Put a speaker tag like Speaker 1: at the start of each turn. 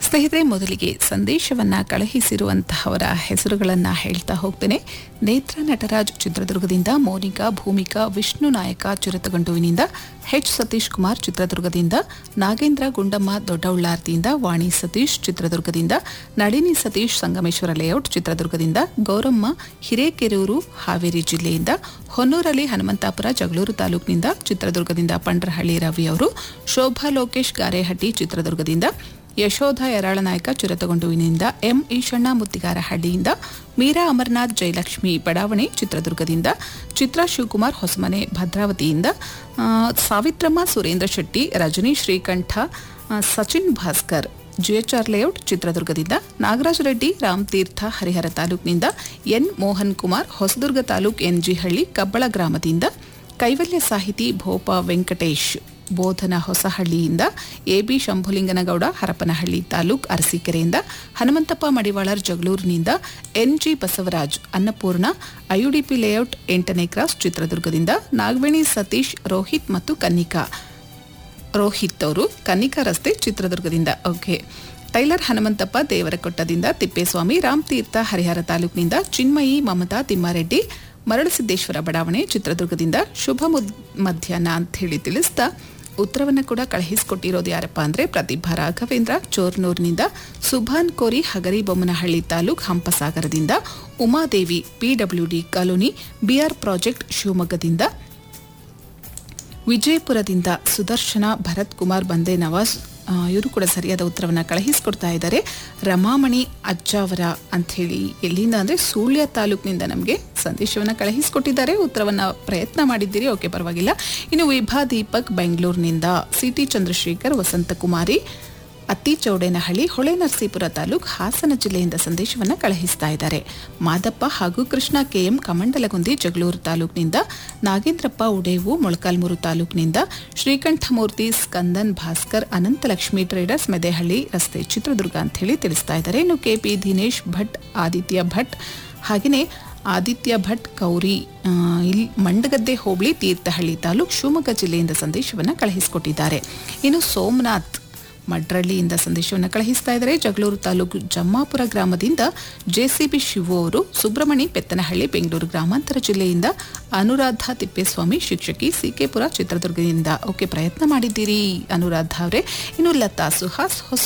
Speaker 1: ಸ್ನೇಹಿತರೆ ಮೊದಲಿಗೆ ಸಂದೇಶವನ್ನ ಕಳುಹಿಸಿರುವಂತಹವರ ಹೆಸರುಗಳನ್ನ ಹೇಳ್ತಾ ಹೋಗ್ತೇನೆ ನೇತ್ರ ನಟರಾಜ್ ಚಿತ್ರದುರ್ಗದಿಂದ ಮೋನಿಕಾ ಭೂಮಿಕಾ ವಿಷ್ಣು ನಾಯಕ ಚಿರತಗಂಡುವಿನಿಂದ ಎಚ್ ಸತೀಶ್ ಕುಮಾರ್ ಚಿತ್ರದುರ್ಗದಿಂದ ನಾಗೇಂದ್ರ ಗುಂಡಮ್ಮ ದೊಡ್ಡउಳ್ಳಾರ್ತಿಯಿಂದ ವಾಣಿ ಸತೀಶ್ ಚಿತ್ರದುರ್ಗದಿಂದ ನಳಿನಿ ಸತೀಶ್ ಸಂಗಮೇಶ್ವರ ಲೇಔಟ್ ಚಿತ್ರದುರ್ಗದಿಂದ ಗೌರಮ್ಮ ಹಿರೇಕೆರೂರು ಹಾವೇರಿ ಜಿಲ್ಲೆಯಿಂದ ಹೊನ್ನೂರಲ್ಲಿ ಹನುಮಂತಾಪುರ ಜಗಳೂರು ತಾಲೂಕಿನಿಂದ ಚಿತ್ರದುರ್ಗದಿಂದ ಪಂಡ್ರಹಳ್ಳಿ ರವಿ ಅವರು ಶೋಭಾ ಲೋಕೇಶ್ ಗಾರೇಹಟ್ಟಿ ಚಿತ್ರದುರ್ಗದಿಂದ ಯಶೋಧ ಯರಾಳನಾಯಕ ಚಿರತಗೊಂಡುವಿನಿಂದ ಎಂ ಈಶಣ್ಣ ಮುತ್ತಿಗಾರಹಳ್ಳಿಯಿಂದ ಮೀರಾ ಅಮರನಾಥ್ ಜಯಲಕ್ಷ್ಮಿ ಬಡಾವಣೆ ಚಿತ್ರದುರ್ಗದಿಂದ ಚಿತ್ರಾ ಶಿವಕುಮಾರ್ ಹೊಸಮನೆ ಭದ್ರಾವತಿಯಿಂದ ಆ, ಸಾವಿತ್ರಮ್ಮ ಸುರೇಂದ್ರ ಶೆಟ್ಟಿ ರಜನಿ ಶ್ರೀಕಂಠ ಆ, ಸಚಿನ್ ಭಾಸ್ಕರ್ ಜಿಎಚ್ಆರ್ ಲೇಔಟ್ ಚಿತ್ರದುರ್ಗದಿಂದ ನಾಗರಾಜ ರೆಡ್ಡಿ ರಾಮತೀರ್ಥ ಹರಿಹರ ತಾಲೂಕಿನಿಂದ ಎನ್ ಮೋಹನ್ ಕುಮಾರ್ ಹೊಸದುರ್ಗ ತಾಲೂಕ್ ಎನ್ಜಿಹಳ್ಳಿ ಕಬ್ಬಳ ಗ್ರಾಮದಿಂದ ಕೈವಲ್ಯ ಸಾಹಿತಿ ಭೋಪ ವೆಂಕಟೇಶ್ ಬೋಧನ ಹೊಸಹಳ್ಳಿಯಿಂದ ಎಬಿ ಶಂಭುಲಿಂಗನಗೌಡ ಹರಪನಹಳ್ಳಿ ತಾಲೂಕ್ ಅರಸೀಕೆರೆಯಿಂದ ಹನುಮಂತಪ್ಪ ಮಡಿವಾಳರ್ ಜಗಳೂರಿನಿಂದ N G Basavaraj Annapoorna IUDP layout ಎಂಟನೇ ಕ್ರಾಸ್ ಚಿತ್ರದುರ್ಗದಿಂದ ನಾಗವೇಣಿ ಸತೀಶ್ ರೋಹಿತ್ ಮತ್ತು ಕನ್ನಿಕಾ ರೋಹಿತ್ ಅವರು ಕನ್ನಿಕಾ ರಸ್ತೆ ಚಿತ್ರದುರ್ಗದಿಂದ ಓಕೆ ಟೈಲರ್ ಹನುಮಂತಪ್ಪ ದೇವರಕೊಟ್ಟದಿಂದ ತಿಪ್ಪೇಸ್ವಾಮಿ ರಾಮತೀರ್ಥ ಹರಿಹರ ತಾಲೂಕಿನಿಂದ ಚಿನ್ಮಯಿ ಮಮತಾ ತಿಮ್ಮಾರೆಡ್ಡಿ ಮರಳಸಿದ್ದೇಶ್ವರ ಬಡಾವಣೆ ಚಿತ್ರದುರ್ಗದಿಂದ ಶುಭ ಮುದ್- ಮಧ್ಯಾಹ್ನ ಅಂತ ಹೇಳಿ ತಿಳಿಸ್ತಾ ಉತ್ತರವನ್ನು ಕೂಡ ಕಳುಹಿಸಿಕೊಟ್ಟಿರೋದು ಯಾರಪ್ಪ ಅಂದ್ರೆ ಪ್ರತಿಭಾ ರಾಘವೇಂದ್ರ ಚೋರ್ನೂರಿನಿಂದ ಸುಭಾನ್ ಕೋರಿ ಹಗರಿ ಬೊಮ್ಮನಹಳ್ಳಿ ತಾಲೂಕ್ ಹಂಪಸಾಗರದಿಂದ Umadevi PWD colony BR project ಶಿವಮೊಗ್ಗದಿಂದ ವಿಜಯಪುರದಿಂದ ಸುದರ್ಶನ ಭರತ್ ಕುಮಾರ್ ಬಂದೆ ನವಾಜ್ ಆ, ಇವರು ಕೂಡ ಸರಿಯಾದ ಉತ್ತರವನ್ನು ಕಳುಹಿಸಿಕೊಡ್ತಾ ಇದ್ದಾರೆ ರಮಾಮಣಿ ಅಜ್ಜಾವರ ಅಂಥೇಳಿ ಎಲ್ಲಿಂದ ಅಂದರೆ ಸುಳ್ಯ ತಾಲೂಕಿನಿಂದ ನಮಗೆ ಸಂದೇಶವನ್ನು ಕಳುಹಿಸಿಕೊಟ್ಟಿದ್ದಾರೆ ಉತ್ತರವನ್ನು ಪ್ರಯತ್ನ ಮಾಡಿದ್ದೀರಿ ಓಕೆ ಪರವಾಗಿಲ್ಲ ಇನ್ನು ವಿಭಾ ದೀಪಕ್ ಬೆಂಗಳೂರಿನಿಂದ ಸಿ ಟಿ ಚಂದ್ರಶೇಖರ್ ವಸಂತಕುಮಾರಿ ಅತ್ತಿ ಚೌಡೇನಹಳ್ಳಿ ಹೊಳೆ ನರಸೀಪುರ ತಾಲೂಕ್ ಹಾಸನ ಜಿಲ್ಲೆಯಿಂದ ಸಂದೇಶವನ್ನು ಕಳುಹಿಸ್ತಾ ಇದ್ದಾರೆ ಮಾದಪ್ಪ ಹಾಗೂ ಕೃಷ್ಣ ಕೆಎಂ ಕಮಂಡಲಗುಂದಿ ಜಗಳೂರು ತಾಲೂಕಿನಿಂದ ನಾಗೇಂದ್ರಪ್ಪ ಉಡೇವು ಮೊಳಕಾಲ್ಮೂರು ತಾಲೂಕಿನಿಂದ ಶ್ರೀಕಂಠಮೂರ್ತಿ ಸ್ಕಂದನ್ ಭಾಸ್ಕರ್ ಅನಂತಲಕ್ಷ್ಮಿ ಟ್ರೇಡರ್ಸ್ ಮೆದೆಹಳ್ಳಿ ರಸ್ತೆ ಚಿತ್ರದುರ್ಗ ಅಂತ ಹೇಳಿ ತಿಳಿಸ್ತಾ ಇದ್ದಾರೆ ಇನ್ನು ಕೆಪಿ ದಿನೇಶ್ ಭಟ್ ಆದಿತ್ಯ ಭಟ್ ಹಾಗೆಯೇ ಆದಿತ್ಯ ಭಟ್ ಕೌರಿ ಆ, ಇಲ್ಲಿ ಮಂಡಗದ್ದೆ ಹೋಬಳಿ ತೀರ್ಥಹಳ್ಳಿ ತಾಲೂಕ್ ಶಿವಮೊಗ್ಗ ಜಿಲ್ಲೆಯಿಂದ ಸಂದೇಶವನ್ನು ಕಳುಹಿಸಿಕೊಟ್ಟಿದ್ದಾರೆ ಇನ್ನು ಸೋಮನಾಥ್ ಮಡ್ರಳ್ಳಿಯಿಂದ ಸಂದೇಶವನ್ನು ಕಳುಹಿಸ್ತಾ ಇದ್ದಾರೆ ಜಗಳೂರು ತಾಲೂಕು ಜಮ್ಮಾಪುರ ಗ್ರಾಮದಿಂದ ಜೆಸಿಬಿ ಶಿವು ಅವರು ಸುಬ್ರಹ್ಮಣಿ ಪೆತ್ತನಹಳ್ಳಿ ಬೆಂಗಳೂರು ಗ್ರಾಮಾಂತರ ಜಿಲ್ಲೆಯಿಂದ ಅನುರಾಧ ತಿಪ್ಪೇಸ್ವಾಮಿ ಶಿಕ್ಷಕಿ ಸಿಕೆಪುರ ಚಿತ್ರದುರ್ಗದಿಂದ ಓಕೆ ಪ್ರಯತ್ನ ಮಾಡಿದ್ದೀರಿ ಅನುರಾಧ ಅವರೇ ಇನ್ನು ಲತಾ ಸುಹಾಸ್ ಹೊಸ